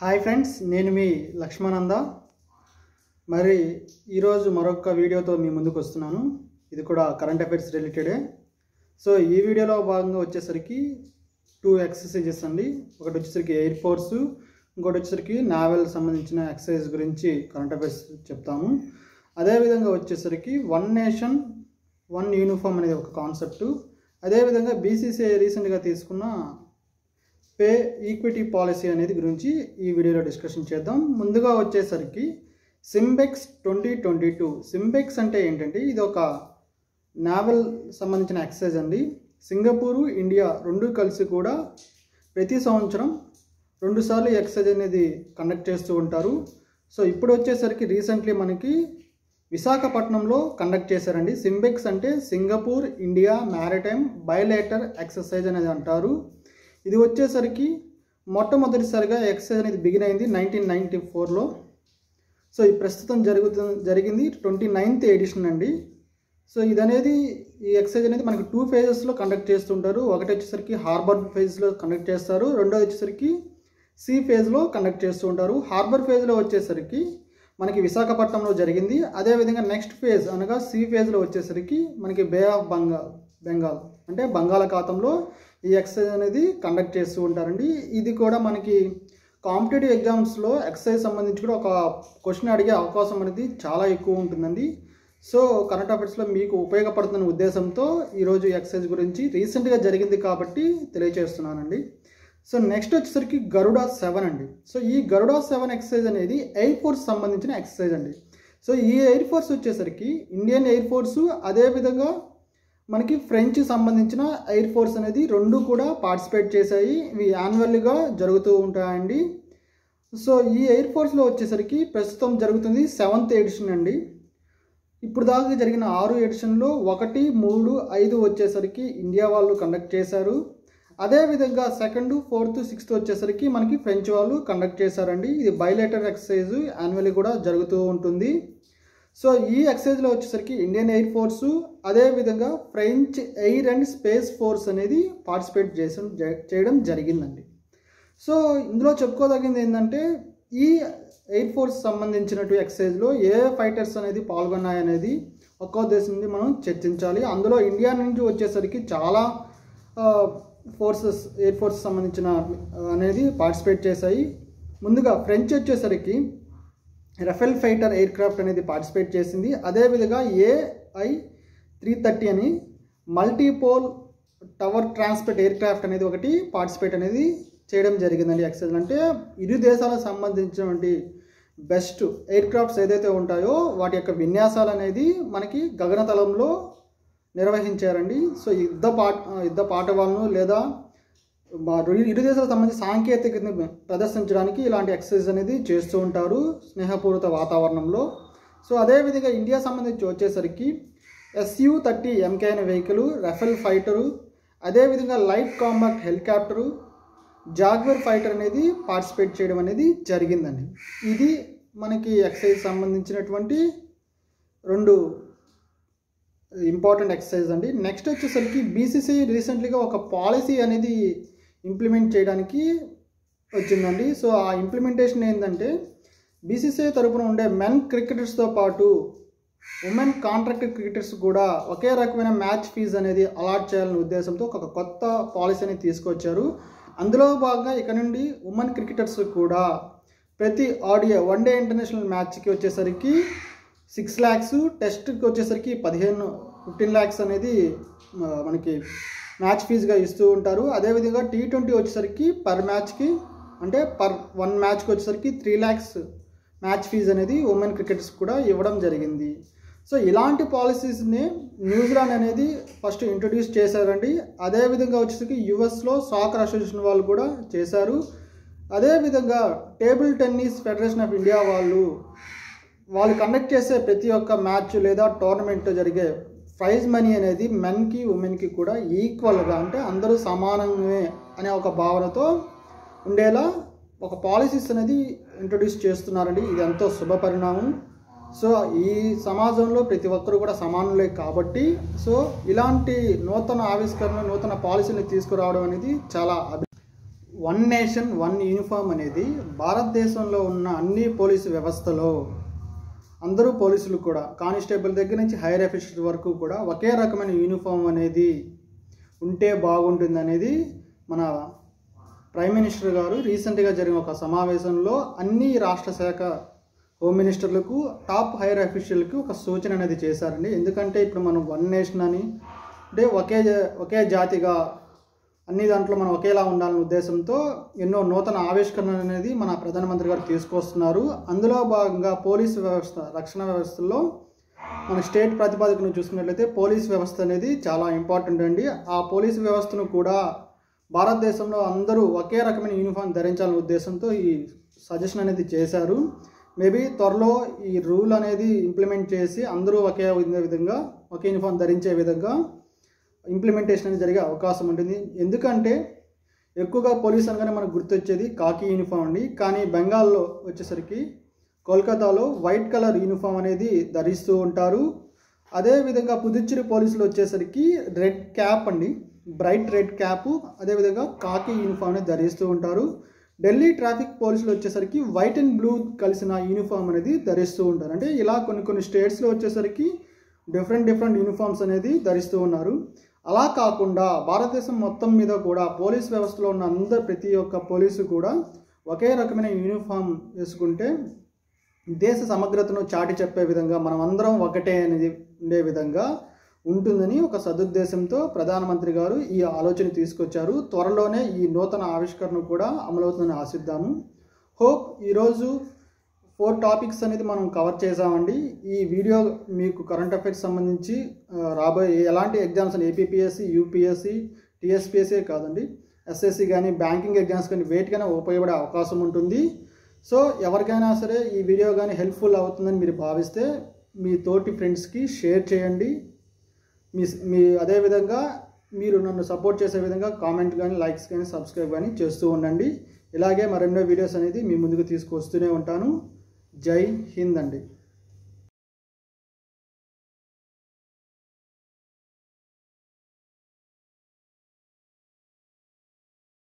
hi friends నేను మీ లక్ష్మానంద మరి ఈరోజు మరొక వీడియోతో మీ ముందుకు వస్తున్నాను ఇది కూడా కరెంట్ అఫైర్స్ రిలేటెడే సో ఈ వీడియోలో భాగంగా వచ్చేసరికి టూ ఎక్సర్సైజెస్ అండి ఒకటి వచ్చేసరికి ఎయిర్ ఫోర్స్ ఇంకోటి వచ్చేసరికి నావెల్ సంబంధించిన ఎక్సర్సైజ్ గురించి కరెంట్ అఫైర్స్ చెప్తాము అదేవిధంగా వచ్చేసరికి వన్ నేషన్ వన్ యూనిఫామ్ అనేది ఒక కాన్సెప్టు అదేవిధంగా బీసీసీఐ రీసెంట్గా తీసుకున్న పే ఈక్విటీ పాలసీ అనేది గురించి ఈ వీడియోలో డిస్కషన్ చేద్దాం ముందుగా వచ్చేసరికి SIMBEX twenty twenty two SIMBEX అంటే ఏంటంటే ఇది ఒక నావెల్ సంబంధించిన ఎక్సర్సైజ్ అండి సింగపూరు ఇండియా రెండు కలిసి కూడా ప్రతి సంవత్సరం రెండుసార్లు ఈ ఎక్సర్సైజ్ అనేది కండక్ట్ చేస్తూ ఉంటారు సో ఇప్పుడు వచ్చేసరికి రీసెంట్లీ మనకి విశాఖపట్నంలో కండక్ట్ చేశారండి సింబెక్స్ అంటే Singapore India maritime bilateral exercise అనేది అంటారు ఇది వచ్చేసరికి మొట్టమొదటిసారిగా ఎక్సర్సైజ్ అనేది బిగిన్ అయింది నైన్టీన్ నైంటీ ఫోర్లో సో ఈ ప్రస్తుతం జరుగుతు జరిగింది ట్వంటీ నైన్త్ ఎడిషన్ అండి సో ఇది అనేది ఈ ఎక్సర్సైజ్ అనేది మనకి టూ ఫేజెస్లో కండక్ట్ చేస్తుంటారు ఒకటి వచ్చేసరికి హార్బర్ ఫేజ్లో కండక్ట్ చేస్తారు రెండోది వచ్చేసరికి సి ఫేజ్లో కండక్ట్ చేస్తూ ఉంటారు హార్బర్ ఫేజ్లో వచ్చేసరికి మనకి విశాఖపట్నంలో జరిగింది అదేవిధంగా నెక్స్ట్ ఫేజ్ అనగా సి ఫేజ్లో వచ్చేసరికి మనకి బే ఆఫ్ బెంగాల్ బెంగాల్ అంటే బంగాళాఖాతంలో ఈ ఎక్సర్సైజ్ అనేది కండక్ట్ చేస్తూ ఉంటారండి ఇది కూడా మనకి కాంపిటేటివ్ ఎగ్జామ్స్లో ఎక్సర్సైజ్ సంబంధించి కూడా ఒక క్వశ్చన్ అడిగే అవకాశం అనేది చాలా ఎక్కువ ఉంటుందండి సో కరెంట్ అఫైర్స్లో మీకు ఉపయోగపడుతున్న ఉద్దేశంతో ఈరోజు ఈ ఎక్సర్సైజ్ గురించి రీసెంట్గా జరిగింది కాబట్టి తెలియజేస్తున్నానండి సో నెక్స్ట్ వచ్చేసరికి గరుడా సెవెన్ అండి సో ఈ గరుడా సెవెన్ ఎక్సర్సైజ్ అనేది ఎయిర్ ఫోర్స్ సంబంధించిన ఎక్సర్సైజ్ అండి సో ఈ ఎయిర్ ఫోర్స్ వచ్చేసరికి ఇండియన్ ఎయిర్ ఫోర్సు అదేవిధంగా మనకి ఫ్రెంచ్ సంబంధించిన ఎయిర్ ఫోర్స్ అనేది రెండు కూడా పార్టిసిపేట్ చేశాయి ఇవి యాన్యువల్గా జరుగుతూ ఉంటాయండి సో ఈ ఎయిర్ ఫోర్స్లో వచ్చేసరికి ప్రస్తుతం జరుగుతుంది సెవెంత్ ఎడిషన్ అండి ఇప్పుడు దాకా జరిగిన ఆరు ఎడిషన్లో ఒకటి మూడు ఐదు వచ్చేసరికి ఇండియా వాళ్ళు కండక్ట్ చేశారు అదేవిధంగా సెకండ్ ఫోర్త్ సిక్స్త్ వచ్చేసరికి మనకి ఫ్రెంచ్ వాళ్ళు కండక్ట్ చేశారండి ఇది బయోలేటర్ ఎక్సర్సైజ్ యాన్యువల్లీ కూడా జరుగుతూ ఉంటుంది సో ఈ ఎక్సర్సైజ్లో వచ్చేసరికి ఇండియన్ ఎయిర్ ఫోర్సు అదేవిధంగా French air and space force అనేది పార్టిసిపేట్ చేసి చేయడం జరిగిందండి సో ఇందులో చెప్పుకోదగింది ఏంటంటే ఈ ఎయిర్ ఫోర్స్ సంబంధించినట్టు ఎక్సర్సైజ్లో ఏ ఫైటర్స్ అనేది పాల్గొన్నాయనేది ఒక్కో దేశం నుండి మనం చర్చించాలి అందులో ఇండియా నుంచి వచ్చేసరికి చాలా ఫోర్సెస్ ఎయిర్ ఫోర్స్ సంబంధించిన అనేది పార్టిసిపేట్ చేశాయి ముందుగా ఫ్రెంచ్ వచ్చేసరికి రఫెల్ ఫైటర్ ఎయిర్ క్రాఫ్ట్ అనేది పార్టిసిపేట్ చేసింది అదేవిధంగా ఏఐ త్రీ థర్టీ అని multirole tanker transport aircraft అనేది ఒకటి పార్టిసిపేట్ అనేది చేయడం జరిగిందండి ఎక్సైజ్ అంటే ఇరు దేశాలకు సంబంధించినటువంటి బెస్ట్ ఎయిర్ క్రాఫ్ట్స్ ఏదైతే ఉంటాయో వాటి యొక్క విన్యాసాలు అనేది మనకి గగనతలంలో నిర్వహించారండి సో యుద్ధ పాట యుద్ధ పాఠవాలను లేదా ఇరు దేశాలకు సంబంధించి సాంకేతికతను ప్రదర్శించడానికి ఇలాంటి ఎక్సర్సైజ్ అనేది చేస్తూ ఉంటారు స్నేహపూరిత వాతావరణంలో సో అదేవిధంగా ఇండియా సంబంధించి వచ్చేసరికి ఎస్యు థర్టీ ఎంకే అనే వెహికల్ రఫెల్ ఫైటరు అదేవిధంగా light combat helicopter Jaguar fighter అనేది పార్టిసిపేట్ చేయడం అనేది జరిగిందండి ఇది మనకి ఎక్సర్సైజ్ సంబంధించినటువంటి రెండు ఇంపార్టెంట్ ఎక్సర్సైజ్ అండి నెక్స్ట్ వచ్చేసరికి బీసీసీ రీసెంట్లీగా ఒక పాలసీ అనేది ఇంప్లిమెంట్ చేయడానికి వచ్చిందండి సో ఆ ఇంప్లిమెంటేషన్ ఏంటంటే బీసీసీఐ తరపున ఉండే మెన్ క్రికెటర్స్తో పాటు ఉమెన్ కాంట్రాక్ట్ క్రికెటర్స్ కూడా ఒకే రకమైన మ్యాచ్ ఫీజు అనేది అలాట్ చేయాలనే ఉద్దేశంతో ఒక కొత్త పాలసీ అనేది తీసుకొచ్చారు అందులో భాగంగా ఇక్కడ నుండి ఉమెన్ క్రికెటర్స్ కూడా ప్రతి ఆడియో వన్ డే ఇంటర్నేషనల్ మ్యాచ్కి వచ్చేసరికి సిక్స్ ల్యాక్స్ టెస్ట్కి వచ్చేసరికి పదిహేను ఫిఫ్టీన్ ల్యాక్స్ అనేది మనకి మ్యాచ్ ఫీజుగా ఇస్తూ ఉంటారు అదేవిధంగా టీ ట్వంటీ వచ్చేసరికి పర్ మ్యాచ్కి అంటే పర్ వన్ మ్యాచ్కి వచ్చేసరికి త్రీ ల్యాక్స్ మ్యాచ్ ఫీజు అనేది ఉమెన్ క్రికెటర్స్ కూడా ఇవ్వడం జరిగింది సో ఇలాంటి పాలసీస్ని న్యూజిలాండ్ అనేది ఫస్ట్ ఇంట్రడ్యూస్ చేశారండి అదేవిధంగా వచ్చేసరికి యుఎస్లో సాకర్ అసోసియేషన్ వాళ్ళు కూడా చేశారు అదేవిధంగా table tennis federation of India వాళ్ళు వాళ్ళు కండక్ట్ చేసే ప్రతి ఒక్క మ్యాచ్ లేదా టోర్నమెంట్ జరిగే ప్రైజ్ మనీ అనేది మెన్కి ఉమెన్కి కూడా ఈక్వల్గా అంటే అందరూ సమానంగా అనే ఒక భావనతో ఉండేలా ఒక పాలసీస్ అనేది ఇంట్రొడ్యూస్ చేస్తున్నారండి ఇది ఎంతో శుభ పరిణామం సో ఈ సమాజంలో ప్రతి ఒక్కరు కూడా సమానులే కాబట్టి సో ఇలాంటి నూతన ఆవిష్కరణ నూతన పాలసీని తీసుకురావడం అనేది చాలా అభి వన్ నేషన్ వన్ యూనిఫామ్ అనేది భారతదేశంలో ఉన్న అన్ని పోలీసు వ్యవస్థలో అందరూ పోలీసులు కూడా కానిస్టేబుల్ దగ్గర నుంచి హైయర్ అఫీషియల్ వరకు కూడా ఒకే రకమైన యూనిఫామ్ అనేది ఉంటే బాగుంటుంది అనేది మన ప్రైమ్ మినిస్టర్ గారు రీసెంట్గా జరిగిన ఒక సమావేశంలో అన్ని రాష్ట్ర శాఖ హోమ్ మినిస్టర్లకు టాప్ హైయర్ అఫీషియల్కి ఒక సూచన అనేది చేశారండి ఎందుకంటే ఇప్పుడు మనం వన్ నేషన్ అని అంటే ఒకే జా- ఒకే జాతిగా అన్ని దాంట్లో మనం ఒకేలా ఉండాలనే ఉద్దేశంతో ఎన్నో నూతన ఆవిష్కరణ అనేది మన ప్రధానమంత్రి గారు తీసుకొస్తున్నారు అందులో భాగంగా పోలీస్ వ్యవస్థ రక్షణ వ్యవస్థలో మన స్టేట్ ప్రతిపాదకను చూసుకున్నట్లయితే పోలీస్ వ్యవస్థ అనేది చాలా ఇంపార్టెంట్ అండి ఆ పోలీస్ వ్యవస్థను కూడా భారతదేశంలో అందరూ ఒకే రకమైన యూనిఫామ్ ధరించాలనే ఉద్దేశంతో ఈ సజెషన్ అనేది చేశారు మేబీ త్వరలో ఈ రూల్ అనేది ఇంప్లిమెంట్ చేసి అందరూ ఒకే విధంగా ఒకే యూనిఫామ్ ధరించే విధంగా ఇంప్లిమెంటేషన్ అనేది జరిగే అవకాశం ఉంటుంది ఎందుకంటే ఎక్కువగా పోలీస్ అనగానే మనకు గుర్తొచ్చేది కాకి యూనిఫామ్ అండి కానీ బెంగాల్లో వచ్చేసరికి కోల్కతాలో వైట్ కలర్ యూనిఫామ్ అనేది ధరిస్తూ ఉంటారు అదేవిధంగా పుదుచ్చేరి పోలీసులు వచ్చేసరికి రెడ్ క్యాప్ అండి బ్రైట్ రెడ్ క్యాప్ అదేవిధంగా కాకి యూనిఫామ్ అనేది ధరిస్తూ ఉంటారు ఢిల్లీ ట్రాఫిక్ పోలీసులు వచ్చేసరికి వైట్ అండ్ బ్లూ కలిసిన యూనిఫామ్ అనేది ధరిస్తూ ఉంటారు అంటే ఇలా కొన్ని కొన్ని స్టేట్స్లో వచ్చేసరికి డిఫరెంట్ డిఫరెంట్ యూనిఫామ్స్ అనేది ధరిస్తూ ఉన్నారు అలా కాకుండా భారతదేశం మొత్తం మీద కూడా పోలీస్ వ్యవస్థలో ఉన్న అందరు ప్రతి ఒక్క పోలీసు కూడా ఒకే రకమైన యూనిఫామ్ వేసుకుంటే దేశ సమగ్రతను చాటి చెప్పే విధంగా మనం అందరం ఒకటే అనేది ఉండే విధంగా ఉంటుందని ఒక సదుద్దేశంతో ప్రధానమంత్రి గారు ఈ ఆలోచన తీసుకొచ్చారు త్వరలోనే ఈ నూతన ఆవిష్కరణ కూడా అమలవుతుందని ఆశిద్దాము హోప్ ఈరోజు ఫోర్ టాపిక్స్ అనేది మనం కవర్ చేసామండి ఈ వీడియో మీకు కరెంట్ అఫైర్స్ సంబంధించి ఆ, రాబోయే ఎలాంటి ఎగ్జామ్స్ అని ఏపీపీఎస్సి యూపీఎస్సి టీఎస్పీఎస్సీ కాదండి ఎస్ఎస్సి కానీ బ్యాంకింగ్ ఎగ్జామ్స్ కానీ వేటికైనా ఉపయోగపడే అవకాశం ఉంటుంది సో ఎవరికైనా సరే ఈ వీడియో కానీ హెల్ప్ఫుల్ అవుతుందని మీరు భావిస్తే మీ తోటి ఫ్రెండ్స్కి షేర్ చేయండి మీ మీ అదేవిధంగా మీరు నన్ను సపోర్ట్ చేసే విధంగా కామెంట్ కానీ లైక్స్ కానీ సబ్స్క్రైబ్ కానీ చేస్తూ ఉండండి ఇలాగే మరెన్నో వీడియోస్ అనేది మీ ముందుకు తీసుకొస్తూనే ఉంటాను జై హింద్ అండి